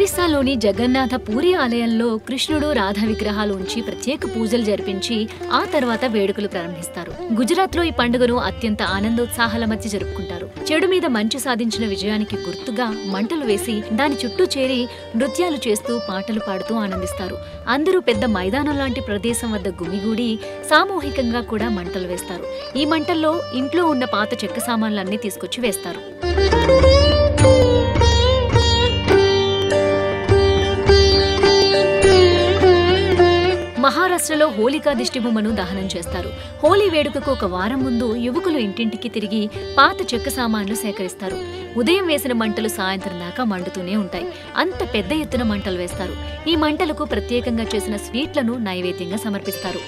ఒరిస్సాలోని జగన్నాథ పూరి ఆలయంలో కృష్ణుడు రాధ విగ్రహాలు ఉంచి ప్రత్యేక పూజలు జరిపించి ఆ తర్వాత వేడుకలు ప్రారంభిస్తారు గుజరాత్ లో ఈ పండుగను అత్యంత ఆనందోత్సాహాల మధ్య జరుపుకుంటారు చెడు మీద మంచి సాధించిన విజయానికి గుర్తుగా మంటలు వేసి దాని చుట్టూ చేరి నృత్యాలు చేస్తూ పాటలు పాడుతూ ఆనందిస్తారు అందరూ పెద్ద మైదానం లాంటి ప్రదేశం వద్ద గుమిగూడి సామూహికంగా కూడా మంటలు వేస్తారు ఈ మంటల్లో ఇంట్లో ఉన్న పాత చెక్క సామాన్లన్నీ తీసుకొచ్చి వేస్తారు మహారాష్ట్రలో హోలికా దిష్టిబొమ్మను దహనం చేస్తారు హోలీ వేడుకకు ఒక వారం ముందు యువకులు ఇంటింటికి తిరిగి పాత చెక్క సామాన్లు సేకరిస్తారు ఉదయం వేసిన మంటలు సాయంత్రం దాకా మండుతూనే ఉంటాయి అంత పెద్ద ఎత్తున మంటలు వేస్తారు ఈ మంటలకు ప్రత్యేకంగా చేసిన స్వీట్లను నైవేద్యంగా సమర్పిస్తారు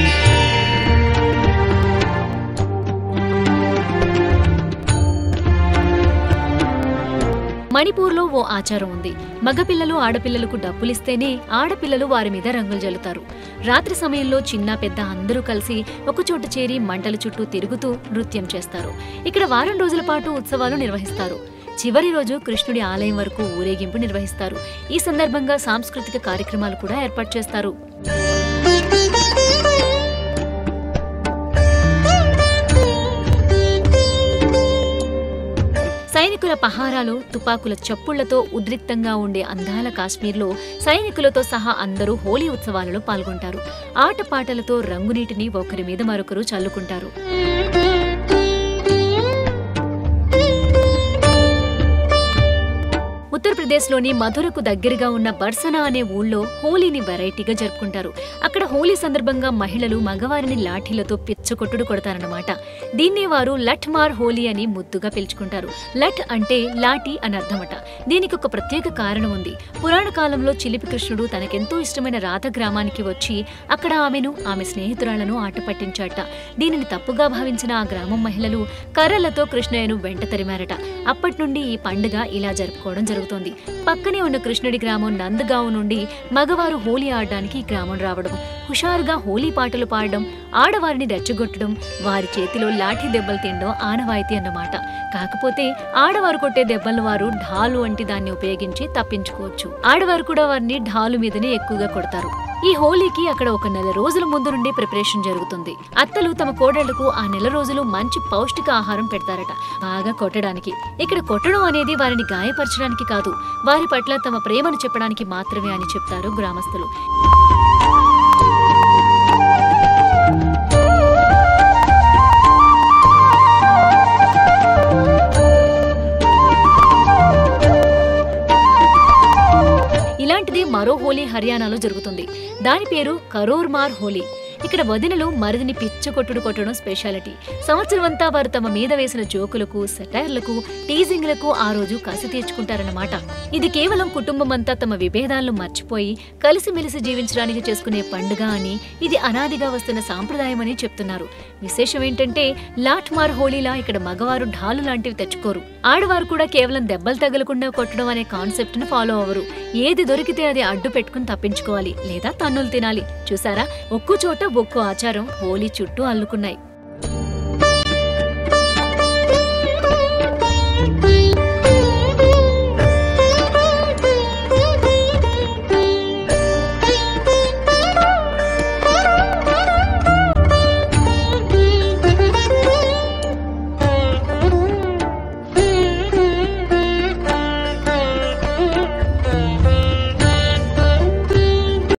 మణిపూర్లో ఓ ఆచారం ఉంది మగపిల్లలు ఆడపిల్లలకు డబ్బులిస్తేనే ఆడపిల్లలు వారి మీద రంగులు జల్లుతారు రాత్రి సమయంలో చిన్న పెద్ద అందరూ కలిసి ఒకచోట చేరి మంటల చుట్టూ తిరుగుతూ నృత్యం చేస్తారు ఇక్కడ వారం రోజుల పాటు ఉత్సవాలు నిర్వహిస్తారు చివరి రోజు కృష్ణుడి ఆలయం వరకు ఊరేగింపు నిర్వహిస్తారు ఈ సందర్భంగా సాంస్కృతిక కార్యక్రమాలు కూడా ఏర్పాటు చేస్తారు సైనికుల పహారాలు తుపాకుల చప్పుళ్లతో ఉద్రిక్తంగా ఉండే అందాల కాశ్మీర్లో సైనికులతో సహా అందరూ హోలీ ఉత్సవాలలో పాల్గొంటారు ఆటపాటలతో రంగునీటిని ఒకరి మీద మరొకరు చల్లుకుంటారు ఉత్తరప్రదేశ్లోని మధురకు దగ్గరగా ఉన్న బర్సనా అనే ఊళ్ళో హోలీని వెరైటీగా జరుపుకుంటారు అక్కడ హోలీ సందర్భంగా మహిళలు మగవారిని లాఠీలతో పిచ్చకొట్టుడు కొడతారన్నమాట దీన్నే వారు లట్ మార్ హోలీ అని ముద్దుగా పిలుచుకుంటారు లట్ అంటే లాఠీ అని అర్థమట దీనికి ఒక ప్రత్యేక కారణం ఉంది పురాణ కాలంలో చిలిపి కృష్ణుడు తనకెంతో ఇష్టమైన రాధ గ్రామానికి వచ్చి అక్కడ ఆమెను ఆమె స్నేహితురాలను ఆట పట్టించాట దీనిని తప్పుగా భావించిన ఆ గ్రామం మహిళలు కర్రలతో కృష్ణయ్యను వెంట తరిమారట అప్పటి నుండి ఈ పండుగ ఇలా జరుపుకోవడం జరుగుతోంది పక్కనే ఉన్న కృష్ణుడి గ్రామం నందగావ్ నుండి మగవారు హోలీ ఆడడానికి ఈ గ్రామం రావడం హుషారుగా హోలీ పాటలు పాడడం ఆడవారిని రెచ్చగొట్టడం వారి చేతిలో లాఠీ దెబ్బలు తినడం ఆనవాయితీ అన్నమాట కాకపోతే ఆడవారు కొట్టే దెబ్బలను వారు ఢాలు వంటి దాన్ని ఉపయోగించి తప్పించుకోవచ్చు ఆడవారు కూడా వారిని ఢాలు మీదనే ఎక్కువగా కొడతారు ఈ హోలీకి అక్కడ ఒక నెల రోజుల ముందు నుండి ప్రిపరేషన్ జరుగుతుంది అత్తలు తమ కోడళ్లకు ఆ నెల రోజులు మంచి పౌష్టిక ఆహారం పెడతారట బాగా కొట్టడానికి ఇక్కడ కొట్టడం అనేది వారిని గాయపరచడానికి కాదు వారి పట్ల తమ ప్రేమను చెప్పడానికి మాత్రమే అని చెప్తారు గ్రామస్తులు ఇలాంటిది మరో హోలీ హర్యానాలో జరుగుతుంది దాని పేరు కరోర్ మార్ హోలీ ఇక్కడ వదినలు మరిదిని పిచ్చ కొట్టుడు కొట్టడం స్పెషాలిటీ సంవత్సరం అంతా వారు తమ మీద వేసిన జోకులకు సెటైర్లకు టీజింగ్లకు ఆ రోజు కసి తీర్చుకుంటారన్నమాట ఇది కేవలం కుటుంబం అంతా తమ విభేదాలను మర్చిపోయి కలిసిమెలిసి జీవించడానికి చేసుకునే పండుగ అని ఇది అనాదిగా వస్తున్న సాంప్రదాయమని చెప్తున్నారు విశేషం ఏంటంటే లాట్ మార్ హోలీలా ఇక్కడ మగవారు ఢాలు లాంటివి తెచ్చుకోరు ఆడవారు కూడా కేవలం దెబ్బలు తగలకుండా కొట్టడం అనే కాన్సెప్ట్ ను ఫాలో అవ్వరు ఏది దొరికితే అది అడ్డు పెట్టుకుని తప్పించుకోవాలి లేదా తన్నులు తినాలి చూసారా ఒక్కో చోట ఒక్కో ఆచారం హోలీ చుట్టూ అల్లుకున్నాయి